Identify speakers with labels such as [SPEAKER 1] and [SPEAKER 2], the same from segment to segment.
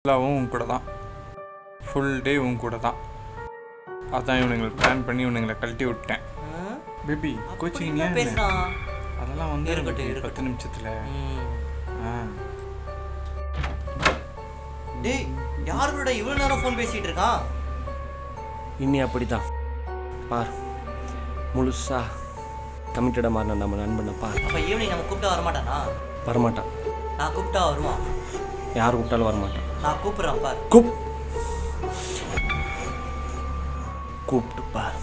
[SPEAKER 1] ஃபுல்லாகவும் உன் கூட தான் ஃபுல் டே உன் கூட தான் அதான் இவனுங்களை பிளான் பண்ணி இவனுங்களை கழட்டி விட்டேன் பேபி கோச்சிங் ஏன்
[SPEAKER 2] பேசுறான்
[SPEAKER 1] அதெல்லாம் வந்து
[SPEAKER 2] இருக்கட்டும்,
[SPEAKER 1] எனக்கு
[SPEAKER 2] இருக்கட்டும்.
[SPEAKER 1] பத்து நிமிஷத்தில்
[SPEAKER 2] ம்.
[SPEAKER 1] ஆ
[SPEAKER 2] டேய் யார் கூட இவ்வளவு நேரம் ஃபோன் பேசிட்டு இருக்கான்
[SPEAKER 3] இனி அப்படிதான் பார் முழுசா கமிட்டடாக மாறின நம்ம நண்பனை பார்
[SPEAKER 2] அப்ப ஈவினிங் நம்ம கூப்பிட்டா வரமாட்டானா
[SPEAKER 3] வரமாட்டான்
[SPEAKER 2] நான் கூப்பிட்டா வருவான்
[SPEAKER 3] யார் கூப்பிட்டாலும் வரமாட்டான்
[SPEAKER 2] நான் கூப்பிடுறேன் பார்
[SPEAKER 3] கூப் கூப்பிட்டு பார்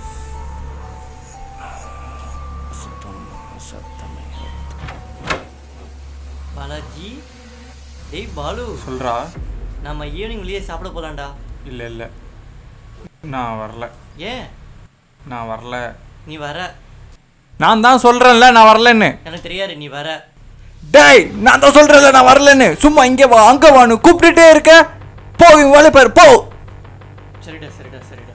[SPEAKER 3] சுத்தம் சத்தமே
[SPEAKER 2] பாலாஜி டேய் பாலு
[SPEAKER 1] சொல்கிறா
[SPEAKER 2] நம்ம ஈவினிங் வெளியே சாப்பிட போலாம்டா
[SPEAKER 1] இல்லை இல்லை நான் வரல
[SPEAKER 2] ஏன்
[SPEAKER 1] நான் வரல
[SPEAKER 2] நீ வர
[SPEAKER 1] நான் தான் சொல்கிறேன்ல நான் வரலன்னு
[SPEAKER 2] எனக்கு தெரியாது நீ வர
[SPEAKER 1] டேய் நான் தான் சொல்கிறேன்ல நான் வரலன்னு சும்மா இங்கே வா அங்கே வான்னு கூப்பிட்டுட்டே இருக்க போ இவன் வேலை பாரு போ
[SPEAKER 2] சரிடா சரிடா சரிடா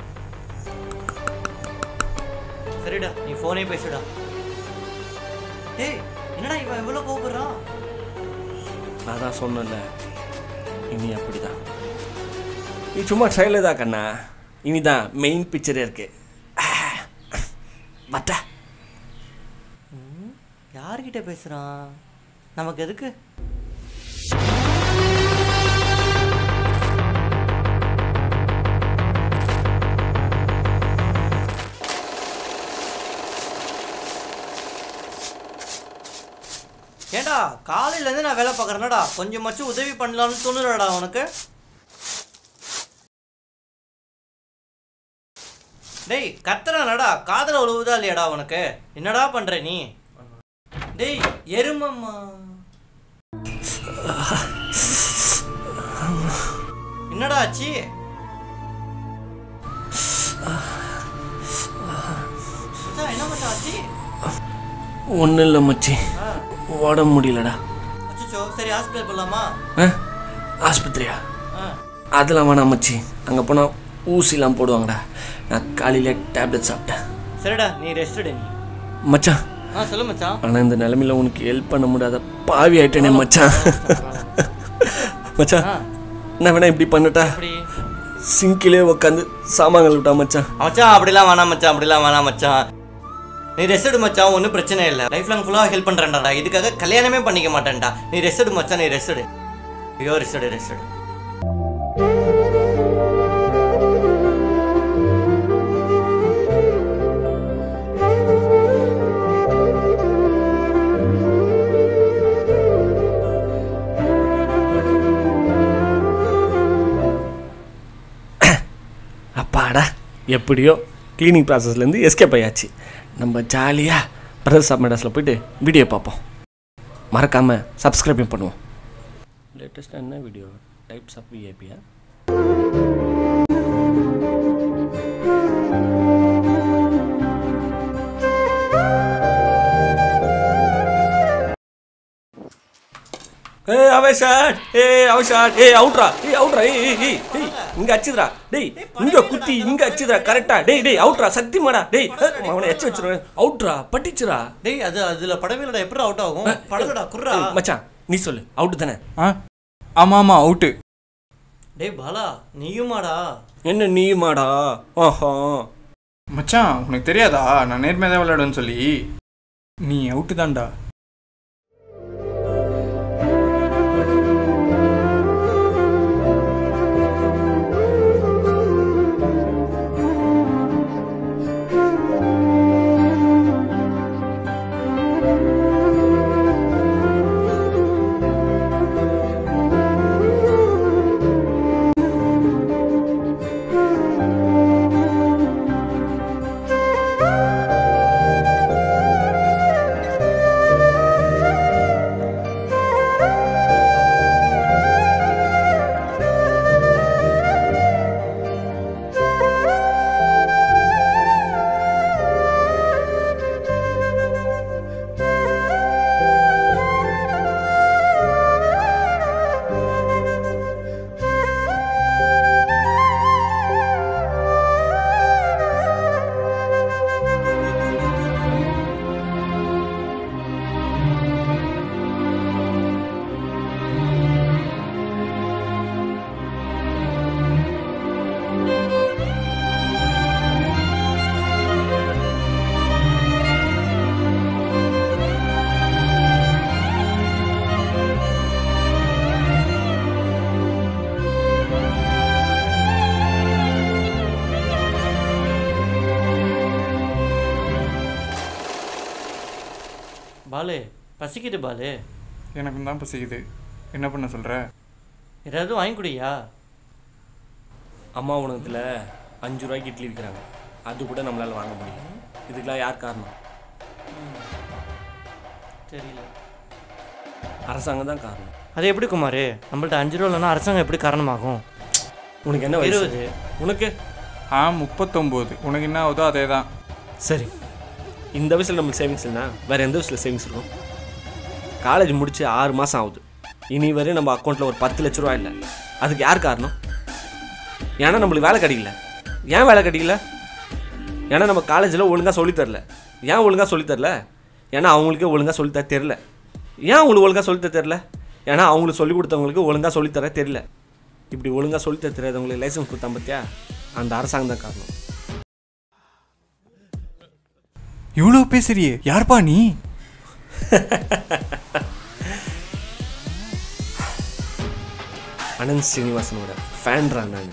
[SPEAKER 2] சரிடா நீ ஃபோனே பேசுடா டேய் என்னடா இவன் இவ்வளோ கோபப்படுறான்
[SPEAKER 3] நான் தான் சொன்னேன்ல இனி அப்படிதான் நீ சும்மா ட்ரைலர் தான் கண்ணா இனிதான் மெயின் பிக்சரே இருக்கு வட்டா
[SPEAKER 2] யார்கிட்ட பேசுறான் நமக்கு எதுக்கு ஏண்டா காலையில இருந்து நான் வேலை பார்க்குறேனடா கொஞ்சமாச்சும் உதவி பண்ணலாம்னு தோணுலடா உனக்கு டேய் கத்துறானடா காதல உழுவுதா இல்லையாடா உனக்கு என்னடா பண்ற நீ டேய் எருமம்மா என்னடா ஆச்சு மச்சான், என்ன மச்சான் ஆச்சு
[SPEAKER 3] ஒன்றும் இல்லை மச்சி
[SPEAKER 2] ஆ,
[SPEAKER 3] உடம்பு முடியலடா
[SPEAKER 2] அச்சச்சோ சரி ஹாஸ்பிட்டல் போலாமா
[SPEAKER 3] ஆ ஆஸ்பத்திரியா
[SPEAKER 2] ஆ
[SPEAKER 3] அதெல்லாம் வேணாம் மச்சி அங்கே போனால் ஊசிலாம் போடுவாங்கடா நான் காலையில் டேப்லெட் சாப்பிட்டேன்
[SPEAKER 2] சரிடா நீ ரெஸ்ட் எடு நீ
[SPEAKER 3] மச்சான்
[SPEAKER 2] ஆ சொல்லு மச்சான்
[SPEAKER 3] ஆனால் இந்த நிலமையில உனக்கு ஹெல்ப் பண்ண முடியாத பாவி ஆயிட்டேனே மச்சான் மச்சான்
[SPEAKER 2] ஆ
[SPEAKER 3] நான் வேணா இப்படி பண்ணட்டா
[SPEAKER 2] அப்படி
[SPEAKER 3] சிங்கிலே உட்காந்து சாமான்கள் விட்டா மச்சான்
[SPEAKER 2] மச்சான் அப்படிலாம் வேணாம் மச்சான் அப்படிலாம் வேணாம் மச்சான் நீ ரெஸ்ட் எடு மச்சான் ஒன்றும் பிரச்சனை இல்லை லைஃப் லாங் ஃபுல்லாக ஹெல்ப் பண்ணுறேன்டா இதுக்காக கல்யாணமே பண்ணிக்க மாட்டேன்டா நீ ரெஸ்ட் எடு மச்சான் நீ ரெஸ்ட் எடு ஐயோ ரெஸ்ட் எடு ரெஸ்ட் எடு
[SPEAKER 3] அப்பாடா எப்படியோ க்ளீனிங் ப்ராசஸ்லேருந்து எஸ்கேப் ஆயாச்சு நம்ம ஜாலியாக பிரதர்ஸ் ஆஃப் மெடாஸில் போயிட்டு வீடியோ பார்ப்போம் மறக்காமல் சப்ஸ்கிரைபும் பண்ணுவோம் லேட்டஸ்ட்டாக என்ன வீடியோ டைப்ஸ் ஆஃப் விஐபியா ஏய் அவ ஷாட் ஏய் அவ ஷாட் ஏய் அவுட்ரா ஏய் அவுட்ரா ஏய் ஏய் ஏய் ஏய் இங்க அச்சுதுடா டேய் இங்க குத்தி இங்க அச்சுதுடா கரெக்டா டேய் டேய் அவுட்ரா சத்தியமாடா டேய் அவனை எச்சு வச்சிருவேன் அவுட்ரா பட்டிச்சுடா
[SPEAKER 2] டேய் அது அதில் படமே இல்லடா எப்படி அவுட் ஆகும் படலடா குர்ரா
[SPEAKER 3] ஏய், மச்சான் நீ சொல்லு அவுட் தானே
[SPEAKER 1] ஆ ஆமாம் ஆமாம் அவுட்டு
[SPEAKER 2] டேய் பாலா நீயுமாடா
[SPEAKER 3] என்ன நீயுமாடா ஆஹா
[SPEAKER 1] மச்சான் உனக்கு தெரியாதா நான் நேர்மையாக தான் விளையாடுவேன்னு சொல்லி நீ அவுட்டு தான்டா
[SPEAKER 2] டேய் பாலு பசிக்குது பாலு
[SPEAKER 1] எனக்கு தான் பசிக்குது என்ன பண்ண சொல்கிற
[SPEAKER 2] ஏதாவது வாங்கி குடியா
[SPEAKER 3] அம்மா உணவகத்தில் அஞ்சு ரூபாய்க்கு இட்லி விற்கிறாங்க அது கூட நம்மளால் வாங்க முடியும் இதுக்கெல்லாம் யார் காரணம்
[SPEAKER 2] தெரியல
[SPEAKER 3] அரசாங்கம் தான் காரணம்
[SPEAKER 2] அது எப்படி குமார் நம்மள்ட்ட அஞ்சு ரூபா இல்லைன்னா அரசாங்கம் எப்படி காரணமாகும்
[SPEAKER 3] உனக்கு என்ன வயசு
[SPEAKER 2] இருபது
[SPEAKER 3] உனக்கு
[SPEAKER 1] ஆ முப்பத்தொம்போது உனக்கு என்ன ஆகுதோ அதே தான்
[SPEAKER 3] சரி இந்த வயசில் நம்மளுக்கு சேவிங்ஸ் இல்லைனா வேறு எந்த வயசில் சேவிங்ஸ் இருக்கும் காலேஜ் முடிச்சு ஆறு மாதம் ஆகுது இனி வரையும் நம்ம அக்கௌண்ட்டில் ஒரு பத்து லட்ச ரூபா இல்லை அதுக்கு யார் காரணம் ஏன்னா நம்மளுக்கு வேலை கிடைக்கல ஏன் வேலை கிடைக்கல ஏன்னா நம்ம காலேஜில் ஒழுங்காக சொல்லித்தரல ஏன் ஒழுங்காக சொல்லித்தரல ஏன்னா அவங்களுக்கே ஒழுங்காக சொல்லித்தர தெரில ஏன் அவங்களுக்கு ஒழுங்காக சொல்லித்தர தெரில ஏன்னா அவங்களுக்கு சொல்லிக் கொடுத்தவங்களுக்கு ஒழுங்காக சொல்லித்தர தெரில இப்படி ஒழுங்காக சொல்லித்தர தெரியாதவங்களுக்கு லைசன்ஸ் கொடுத்தா பார்த்தியா அந்த அரசாங்கம் தான் காரணம்
[SPEAKER 1] இவ்வளோ பேசுறியே யார்ப்பா நீ
[SPEAKER 3] அனந்த் ஸ்ரீனிவாசனோட ஃபேன்ரா நான்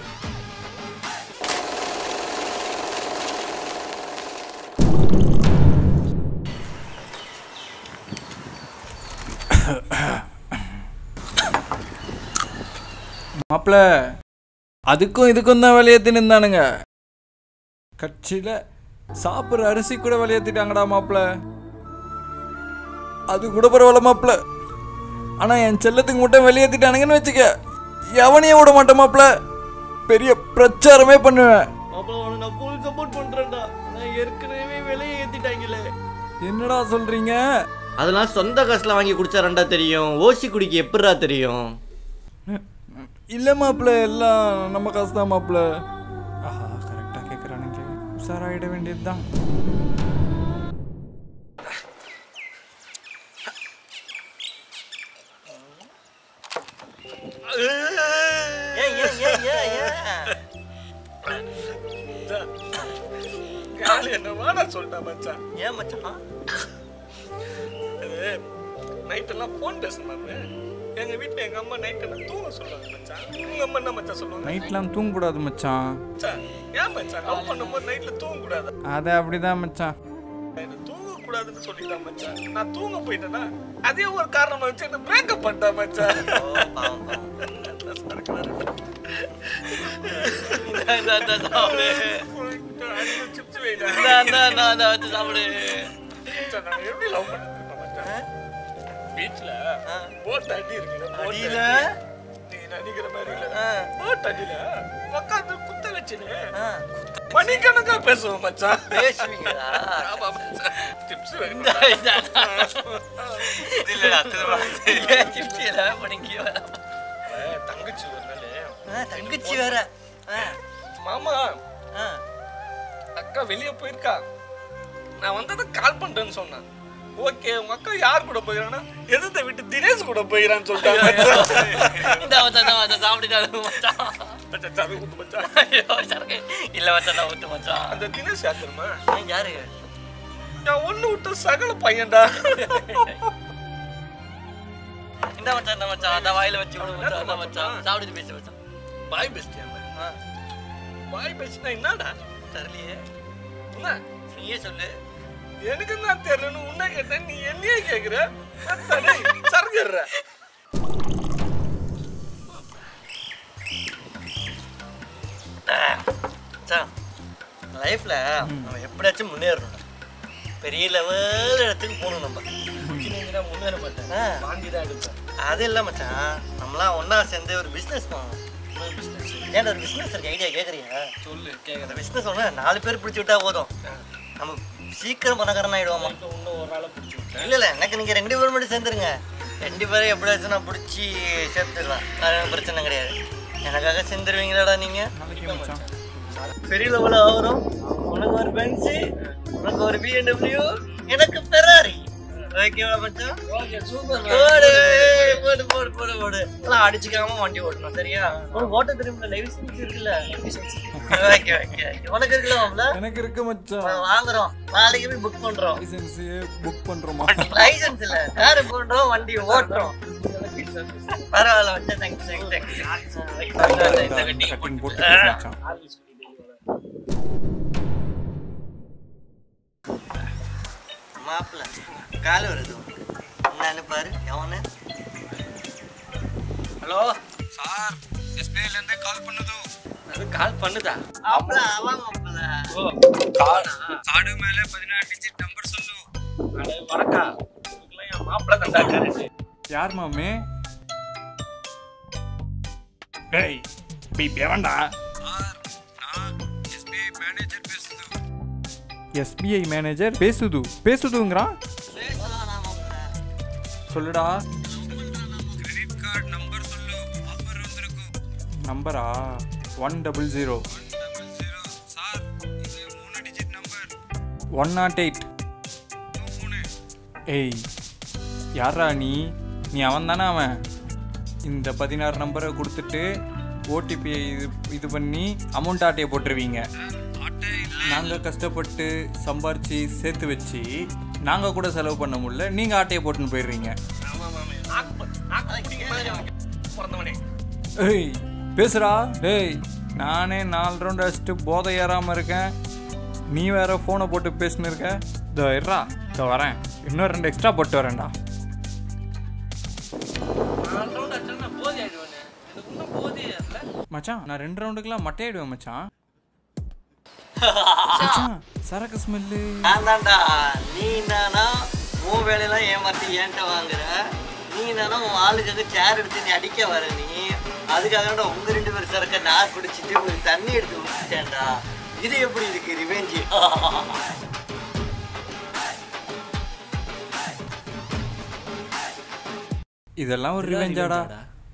[SPEAKER 1] மாப்பிள்ள அதுக்கும் இதுக்கும் தான் விளையாத்தின்னு இருந்தானுங்க கட்சியில் சாப்பிட்ற அரிசி கூட விளையாத்திட்டாங்கடா மாப்பிள்ள அது கூட பரவாயில்ல மாப்பிள்ள ஆனால் என் செல்லத்துக்கு மட்டும் வெளியேற்றிட்டானுங்கன்னு வச்சுக்க எவனையும் விட மாட்டேன் மாப்பிள்ள பெரிய பிரச்சாரமே பண்ணுவேன்
[SPEAKER 2] அப்புறம் நான் ஃபுல் சப்போர்ட் பண்ணுறேன்டா நான் ஏற்கனவே விலையை ஏற்றிட்டாங்களே
[SPEAKER 1] என்னடா சொல்கிறீங்க
[SPEAKER 2] அதெல்லாம் சொந்த காசில் வாங்கி குடிச்சாரண்டா தெரியும் ஓசி குடிக்க எப்படிடா தெரியும்
[SPEAKER 1] இல்லை மாப்பிள்ள எல்லாம் நம்ம காசு தான் மாப்பிள்ள ஆஹா கரெக்டாக கேட்குறானுங்க உஷாராயிட வேண்டியது தான்
[SPEAKER 2] ஏன் ஏன் ஏன் ஏன் ஏன்
[SPEAKER 3] காலு என்னவா நான் சொல்லிட்டேன் மச்சான்
[SPEAKER 2] ஏன் மச்சான்
[SPEAKER 3] அது நைட்டெல்லாம் ஃபோன் பேசணுமாமே எங்கள் வீட்டில் எங்கள் அம்மா நைட்டெல்லாம் தூங்க சொல்லுவாங்க மச்சான் உங்கள் அம்மா என்ன மச்சான் சொல்லுவாங்க
[SPEAKER 1] நைட்லாம் தூங்கக்கூடாது மச்சான்
[SPEAKER 3] மச்சான் ஏன் மச்சான் லவ் பண்ணும்போது நைட்டில் தூங்கக்கூடாது
[SPEAKER 1] அது அப்படிதான் மச்சான்
[SPEAKER 3] என்ன தூங்கக்கூடாதுன்னு சொல்லிட்டான் மச்சான் நான் தூங்க போயிட்டேன்னா அதே ஒரு காரணமா வச்சு என்ன பிரேக்கப் பண்ணிட்டான் மச்சான்
[SPEAKER 2] ஓ பாவம் பாவம் இந்தா, இந்தா, இந்தா, சாப்பிடு.
[SPEAKER 3] சிப்ஸ் வைடா
[SPEAKER 2] இந்தா, இந்தா, இந்தா, இந்தா, வச்சு சாப்பிடு
[SPEAKER 3] மச்சான் நான் எப்படி லவ் பண்ணிருக்கேன் மச்சான் பீச்ல
[SPEAKER 2] ஆ.
[SPEAKER 3] போட் அடி இருக்குல்ல boat
[SPEAKER 2] அடியில?
[SPEAKER 3] அடி. நீ நினைக்கிற மாதிரி இல்ல
[SPEAKER 2] ஆ.
[SPEAKER 3] போட் அடியில உட்காந்து குத்த வச்சுன்னு
[SPEAKER 2] ஆ,
[SPEAKER 3] மணிக்கணக்கா பேசுவோம் மச்சான்
[SPEAKER 2] பேசுவீங்களா
[SPEAKER 3] ஆமா மச்சான் டிப்ஸ்
[SPEAKER 2] இந்தா, இந்தா, இந்தா. இது இல்லடா, திரும்ப. ஏன் சிப்ஸ் எல்லாம் பண்ணிக்கியோ?
[SPEAKER 3] தங்கச்சி ஒரு நாள்
[SPEAKER 2] ஆ, தங்கச்சி வேற ஆ,
[SPEAKER 3] மாமா
[SPEAKER 2] ஆ.
[SPEAKER 3] அக்கா வெளியே போயிருக்கா நான் வந்ததை கால் பண்றேன்னு சொன்னேன் ஓகே உங்க அக்கா யார் கூட போயிறான்னா எதிர்த்த விட்டு தினேஷ் கூட போயிறான்னு சொல்லிட்டாங்க
[SPEAKER 2] இந்தா, மச்சான், இந்தா, மச்சான், சாப்பிட்டுட்டாரு, மச்சான்.
[SPEAKER 3] மச்சான், சரி, ஊத்து மச்சான்.
[SPEAKER 2] ஐயோ, சரக்கு. இல்ல மச்சான், நான் ஊத்து மச்சான்.
[SPEAKER 3] அந்த தினேஷ் யார் தெரியுமா
[SPEAKER 2] ஆ, யாரு
[SPEAKER 3] நான் ஒண்ணு விட்ட சகல பையன்டா
[SPEAKER 2] இந்த மச்சான் இந்த மச்சான் அதான் வாயில வச்சு விடு மச்சான் அதான் மச்சான் சாப்பிட்டு பேசு மச்சான்
[SPEAKER 3] பாய் பெஸ்ட்
[SPEAKER 2] ஆ
[SPEAKER 3] பாய் பெஸ்ட்னா என்னடா
[SPEAKER 2] தெரியலையே
[SPEAKER 3] என்ன
[SPEAKER 2] நீயே சொல்லு
[SPEAKER 3] எனக்கு தான் தெரியலன்னு உன்னை கேட்டேன் நீ என்னையே கேக்குற சரக்குற
[SPEAKER 2] மச்சான் லைஃப்ல நம்ம எப்படியாச்சும் முன்னேறணும் பெரிய லெவல் இடத்துக்கு போகணும் நம்ம
[SPEAKER 3] முன்னேற மாட்டேன்
[SPEAKER 2] ஆ,
[SPEAKER 3] வாங்கி தான் எடுப்பேன்
[SPEAKER 2] அது இல்லை மச்சான் நம்மளாம் ஒண்ணா சேர்ந்து ஒரு பிஸ்னஸ் பண்ணணும் ஏன்டா ஒரு பிஸ்னஸ் இருக்கு ஐடியா கேட்குறியா
[SPEAKER 3] சொல்லு
[SPEAKER 2] அந்த
[SPEAKER 3] கேக்குறேன்
[SPEAKER 2] பிஸ்னஸ் ஒன்று நாலு பேர் பிடிச்சி விட்டா போதும் நம்ம சீக்கிரம் பணக்காரன் ஆயிடுவோமா
[SPEAKER 3] இன்னும் ஒரு ஆளை பிடிச்சி விட்டேன்
[SPEAKER 2] இல்ல இல்ல எனக்கு நீங்க ரெண்டு பேரும் மட்டும் சேர்ந்துருங்க ரெண்டு பேரும் எப்படியாச்சும் நான் பிடிச்சி சேர்த்துக்கலாம் அது எனக்கு பிரச்சனை கிடையாது எனக்காக சேர்ந்துருவீங்களாடா நீங்க
[SPEAKER 1] நாளைக்கு மச்சான்
[SPEAKER 2] பெரிய லெவல் ஆகிறோம் உனக்கு ஒரு பென்ஸு உனக்கு ஒரு பிஎன்டபிள்யூ எனக்கு ஃபெராரி ஓகேவா மச்சான்
[SPEAKER 3] ஓகே சூப்பர்
[SPEAKER 2] போடு போடு போடு போடு போடு எல்லாம் அடிச்சுக்காம வண்டி ஓட்டணும் சரியா உனக்கு ஓட்ட தெரியுமில்ல லைசன்ஸ் இருக்குல்ல ஓகே ஓகே உனக்கு இருக்குல்ல மாப்ள
[SPEAKER 1] எனக்கு இருக்கு மச்சான்
[SPEAKER 2] வாங்குறோம் நாளைக்கு போய் புக் பண்றோம்
[SPEAKER 1] லைசன்ஸே புக் பண்ணுறோமா
[SPEAKER 2] லைசன்ஸ் இல்ல கார் போடுறோம் வண்டி ஓட்டுறோம் பரவாயில்ல வச்சா தேங்க்ஸ் தேங்க்ஸ்
[SPEAKER 1] கட்டிங் போட்டு பேசு மச்சான்
[SPEAKER 2] மாப்பிள்ள கால் வருது உனக்கு என்னன்னு பாரு எவனு
[SPEAKER 3] ஹலோ
[SPEAKER 1] சார் எஸ்பிஐலேருந்தே கால் பண்ணுது
[SPEAKER 3] அது கால் பண்ணுதா
[SPEAKER 2] மாப்பிள அவன் மாப்பிள
[SPEAKER 3] ஓ காடா
[SPEAKER 1] காடு மேலே பதினாறு டிஜிட் நம்பர் சொல்லு
[SPEAKER 3] அடே வணக்கா இதுக்கெல்லாம் என் மாப்பிள்ளை கண்டா கரெக்ட்
[SPEAKER 1] யார் மாமே டேய் பீப் எவன்டா எஸ்பிஐ மேனேஜர் பேசுது எஸ்பிஐ மேனேஜர் பேசுது பேசுதுங்கிறான் சொல்லுடா கிரெடிட் கார்டு நம்பர் சொல்லு ஆஃபர் வந்திருக்கு நம்பரா ஒன் டபுள் ஜீரோ சார் இது மூணு digit number one nought eight ஏய் யாரா நீ நீ அவன் தானே அவன் இந்த பதினாறு நம்பரை கொடுத்துட்டு ஓடிபியை இது இது பண்ணி அமௌண்ட் ஆட்டையை போட்டுருவீங்க நாங்கள் கஷ்டப்பட்டு சம்பாரிச்சு சேர்த்து வச்சு நாங்கள் கூட செலவு பண்ண முடியல நீங்கள் ஆட்டையை போட்டுன்னு போயிடுறீங்க
[SPEAKER 3] பிறந்தவனே
[SPEAKER 1] ஏய் பேசுறா டேய் நானே நாலு ரவுண்ட் அடிச்சுட்டு போதை ஏறாமல் இருக்கேன் நீ வேற ஃபோனை போட்டு பேசின்னு இருக்க இதோ இருடா இதோ வரேன் இன்னும் ரெண்டு எக்ஸ்ட்ரா போட்டு வரேன்டா
[SPEAKER 3] நாலு ரவுண்ட் அடிச்சா நான் போதி ஆயிடுவேன் எனக்கு இன்னும் போதி இல்லை
[SPEAKER 1] மச்சான் நான் ரெண்டு ரவுண்டுக்கெல்லாம் மட்டையிடுவேன் மச்சான் மச்சான் சரக்கு ஸ்மெல்லு
[SPEAKER 2] நான் தான்டா நீ நானா உன் வேலையெல்லாம் ஏமாத்தி ஏன்ட்ட வாங்குற நீ நானா உன் ஆளுக்காக சேர் எடுத்து நீ அடிக்க வர நீ அதுக்காக உங்க ரெண்டு பேரும் சரக்க நான் குடிச்சிட்டு உங்களுக்கு தண்ணி எடுத்து விட்டுட்டேன்டா இது எப்படி இருக்கு ரிவெஞ்ச்
[SPEAKER 1] இதெல்லாம் ஒரு ரிவெஞ்சாடா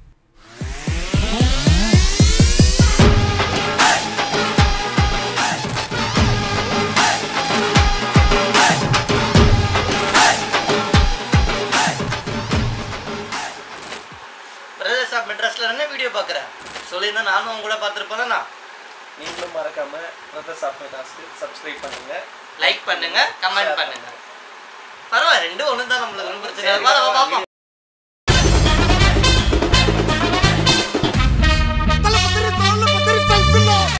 [SPEAKER 2] பிரதர்ஸ் ஆஃப் மெட்ராஸ்ல என்ன வீடியோ பார்க்குறேன் சொல்லியிருந்தா நானும் உங்க கூட பார்த்துருப்பேன்
[SPEAKER 3] நீங்களும் மறக்காம பிரதர்ஸ் ஆஃப் டாஸ்க்கு சப்ஸ்கிரைப் பண்ணுங்க
[SPEAKER 2] லைக் பண்ணுங்க கமெண்ட் பண்ணுங்க பரவாயில்ல ரெண்டும் ஒன்று தான் நம்மளுக்கு ஒன்றும் பிரச்சனை இல்லை. வா, வா, பார்ப்போம்